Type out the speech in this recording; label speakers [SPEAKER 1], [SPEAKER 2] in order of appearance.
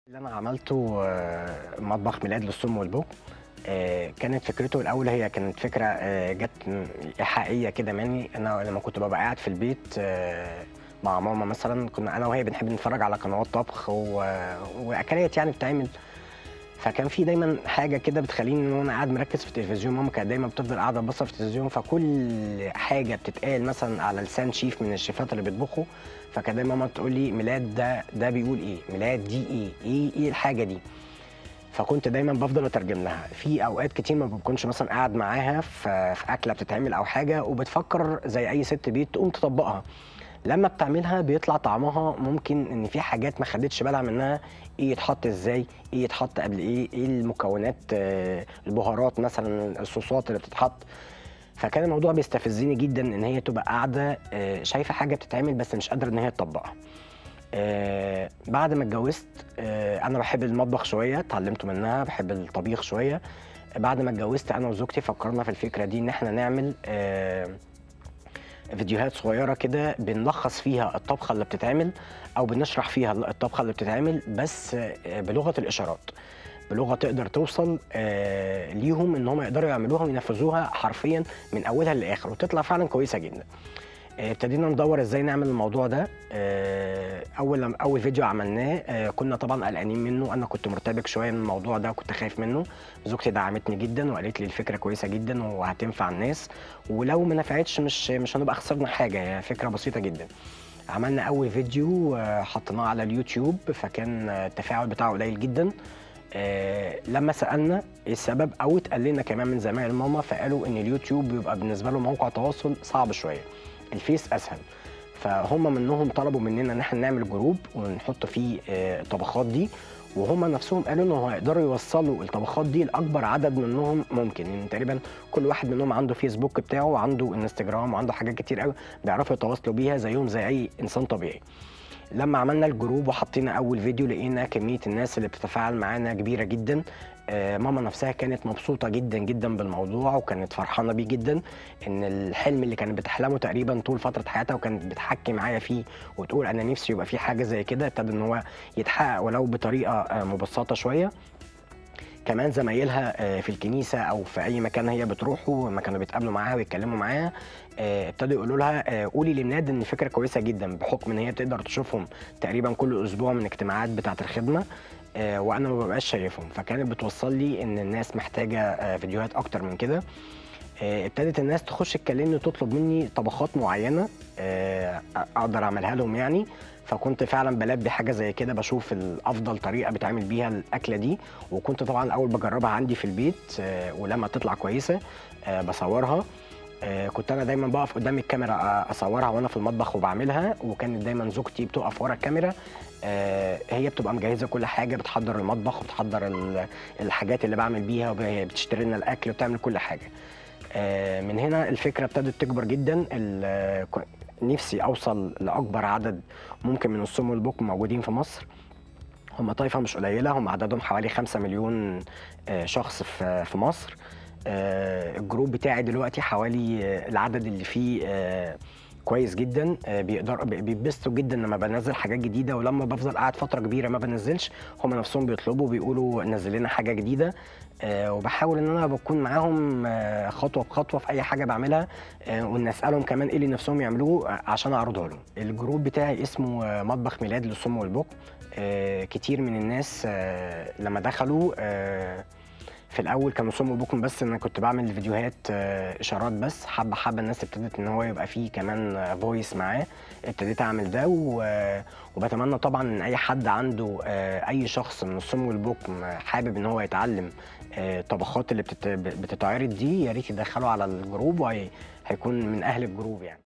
[SPEAKER 1] اللي انا عملته آه، مطبخ ميلاد للصم والبوك آه، كانت فكرته الاول هي كانت فكره آه، جت م- ايحائيه كده مني انا لما كنت ببقى قاعد في البيت آه، مع ماما مثلا كنا انا وهي بنحب نتفرج على قنوات طبخ و- واكلات يعني بتتعمل فكان في دايما حاجه كده بتخليني ان انا قاعد مركز في التلفزيون ماما كانت دايما بتفضل قاعده تبص في التلفزيون فكل حاجه بتتقال مثلا على لسان شيف من الشيفات اللي بيطبخوا فكانت دايما ماما تقول لي ميلاد ده ده بيقول ايه ميلاد دي ايه ايه ايه الحاجه دي فكنت دايما بفضل اترجم لها في اوقات كتير ما بكونش مثلا قاعد معاها في في اكله بتتعمل او حاجه وبتفكر زي اي ست بيت تقوم تطبقها لما بتعملها بيطلع طعمها ممكن ان في حاجات ما خدتش بالها منها ايه يتحط ازاي ايه يتحط قبل ايه ايه المكونات آه، البهارات مثلا الصوصات اللي بتتحط فكان الموضوع بيستفزني جدا ان هي تبقى قاعده آه، شايفه حاجه بتتعمل بس مش قادره ان هي تطبقها آه، بعد ما اتجوزت آه، انا بحب المطبخ شويه اتعلمته منها بحب الطبيخ شويه بعد ما اتجوزت انا وزوجتي فكرنا في الفكره دي ان احنا نعمل آه، فيديوهات صغيره كده بنلخص فيها الطبخه اللي بتتعمل او بنشرح فيها الطبخه اللي بتتعمل بس آه، بلغه الاشارات بلغه تقدر توصل آه، ليهم ان هم يقدروا يعملوها وينفذوها حرفيا من اولها للاخر وتطلع فعلا كويسه جدا آه، ابتدينا ندور ازاي نعمل الموضوع ده آه، اول لما اول فيديو عملناه آه، كنا طبعا قلقانين منه انا كنت مرتبك شويه من الموضوع ده وكنت خايف منه زوجتي دعمتني جدا وقالت لي الفكره كويسه جدا وهتنفع الناس ولو ما نفعتش مش مش هنبقى خسرنا حاجه هي فكره بسيطه جدا عملنا اول فيديو آه، حطيناه على اليوتيوب فكان آه، التفاعل بتاعه قليل جدا آه، لما سالنا ايه السبب او اتقال لنا كمان من زمايل ماما فقالوا ان اليوتيوب بيبقى بالنسبه له موقع تواصل صعب شويه الفيس اسهل فهم منهم طلبوا مننا ان احنا نعمل جروب ونحط فيه آه، الطبخات دي وهم نفسهم قالوا ان هو هيقدروا يوصلوا الطبخات دي لاكبر عدد منهم ممكن يعني تقريبا كل واحد منهم عنده فيسبوك بتاعه وعنده انستجرام وعنده حاجات كتير قوي بيعرفوا يتواصلوا بيها زيهم زي اي انسان طبيعي لما عملنا الجروب وحطينا اول فيديو لقينا كميه الناس اللي بتتفاعل معانا كبيره جدا آه، ماما نفسها كانت مبسوطه جدا جدا بالموضوع وكانت فرحانه بيه جدا ان الحلم اللي كانت بتحلمه تقريبا طول فتره حياتها وكانت بتحكي معايا فيه وتقول انا نفسي يبقى في حاجه زي كده ابتدى ان هو يتحقق ولو بطريقه آه، مبسطه شويه كمان زمايلها آه، في الكنيسه او في اي مكان هي بتروحه لما كانوا بيتقابلوا معاها ويتكلموا معاها آه، ابتدوا يقولوا لها آه، قولي لمناد ان فكره كويسه جدا بحكم ان هي بتقدر تشوفهم تقريبا كل اسبوع من اجتماعات بتاعه الخدمه آه، وانا ما ببقاش شايفهم فكانت بتوصل لي ان الناس محتاجه آه، فيديوهات اكتر من كده آه، ابتدت الناس تخش تكلمني وتطلب مني طبخات معينه آه، اقدر اعملها لهم يعني فكنت فعلا بلبي حاجه زي كده بشوف الافضل طريقه بتعمل بيها الاكله دي وكنت طبعا الاول بجربها عندي في البيت آه، ولما تطلع كويسه آه، بصورها آه، كنت انا دايما بقف قدام الكاميرا آه، اصورها وانا في المطبخ وبعملها وكانت دايما زوجتي بتقف ورا الكاميرا آه، هي بتبقى مجهزه كل حاجه بتحضر المطبخ وبتحضر ال- الحاجات اللي بعمل بيها وبتشتري لنا الاكل وبتعمل كل حاجه آه، من هنا الفكره ابتدت تكبر جدا ال- ك- نفسي اوصل لاكبر عدد ممكن من الصم والبكم موجودين في مصر هم طائفه مش قليله هم عددهم حوالي 5 مليون آه، شخص في في مصر آه، الجروب بتاعي دلوقتي حوالي آه، العدد اللي فيه آه، كويس جدا آه، بيقدر بي- بيتبسطوا جدا لما بنزل حاجات جديده ولما بفضل قاعد فتره كبيره ما بنزلش هم نفسهم بيطلبوا بيقولوا نزل لنا حاجه جديده آه، وبحاول ان انا بكون معاهم آه، خطوه بخطوه في اي حاجه بعملها آه، وان اسالهم كمان ايه اللي نفسهم يعملوه آه، عشان اعرضه لهم الجروب بتاعي اسمه آه، مطبخ ميلاد للصم والبكم آه، كتير من الناس آه، لما دخلوا آه، في الاول كانوا صم وبكم بس انا كنت بعمل فيديوهات آه، اشارات بس حبه حبه الناس ابتدت ان هو يبقى فيه كمان فويس معاه ابتديت اعمل ده و- وبتمنى طبعا ان اي حد عنده آه، اي شخص من الصم والبكم حابب ان هو يتعلم آه، الطبخات اللي بتت- بتتعرض دي يا ريت يدخله على الجروب وهيكون من اهل الجروب يعني